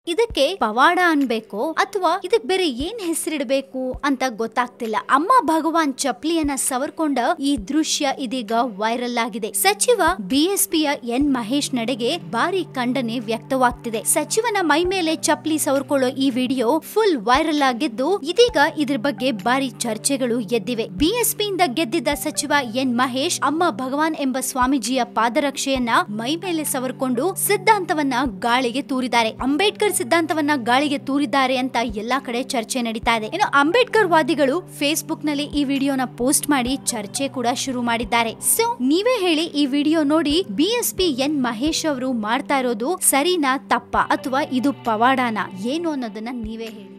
ಇದಕ್ಕೆ ಪವಾಡ ಅನ್ಬೇಕು ಅಥವಾ ಇದಕ್ ಬೇರೆ ಏನ್ ಹೆಸರಿಡಬೇಕು ಅಂತ ಗೊತ್ತಾಗ್ತಿಲ್ಲ ಅಮ್ಮ ಭಗವಾನ್ ಚಪ್ಲಿಯನ್ನ ಸವರ್ಕೊಂಡ ಈ ದೃಶ್ಯ ಇದೀಗ ವೈರಲ್ ಆಗಿದೆ ಸಚಿವ ಬಿಎಸ್ಪಿಯ ಎನ್ ಮಹೇಶ್ ನಡೆಗೆ ಭಾರಿ ಖಂಡನೆ ವ್ಯಕ್ತವಾಗ್ತಿದೆ ಸಚಿವನ ಮೈ ಮೇಲೆ ಚಪ್ಲಿ ಸವರ್ಕೊಳ್ಳೋ ಈ ವಿಡಿಯೋ ಫುಲ್ ವೈರಲ್ ಆಗಿದ್ದು ಇದೀಗ ಇದ್ರ ಬಗ್ಗೆ ಭಾರಿ ಚರ್ಚೆಗಳು ಎದ್ದಿವೆ ಬಿಎಸ್ಪಿಯಿಂದ ಗೆದ್ದಿದ್ದ ಸಚಿವ ಎನ್ ಮಹೇಶ್ ಅಮ್ಮ ಭಗವಾನ್ ಎಂಬ ಸ್ವಾಮೀಜಿಯ ಪಾದರಕ್ಷೆಯನ್ನ ಮೈ ಮೇಲೆ ಸವರ್ಕೊಂಡು ಸಿದ್ಧಾಂತವನ್ನ ಗಾಳಿಗೆ ತೂರಿದ್ದಾರೆ ಅಂಬೇಡ್ಕರ್ ಸಿದ್ಧಾಂತವನ್ನ ಗಾಳಿಗೆ ತೂರಿದ್ದಾರೆ ಅಂತ ಎಲ್ಲಾ ಕಡೆ ಚರ್ಚೆ ನಡೀತಾ ಇದೆ ಇನ್ನು ಅಂಬೇಡ್ಕರ್ ವಾದಿಗಳು ಫೇಸ್ಬುಕ್ ನಲ್ಲಿ ಈ ವಿಡಿಯೋನ ಪೋಸ್ಟ್ ಮಾಡಿ ಚರ್ಚೆ ಕೂಡ ಶುರು ಮಾಡಿದ್ದಾರೆ ಸೊ ನೀವೇ ಹೇಳಿ ಈ ವಿಡಿಯೋ ನೋಡಿ ಬಿಎಸ್ಪಿ ಎನ್ ಮಹೇಶ್ ಅವರು ಮಾಡ್ತಾ ಇರೋದು ಸರಿನಾ ತಪ್ಪಾ ಅಥವಾ ಇದು ಪವಾಡಾನ ಏನು ಅನ್ನೋದನ್ನ ನೀವೇ ಹೇಳಿ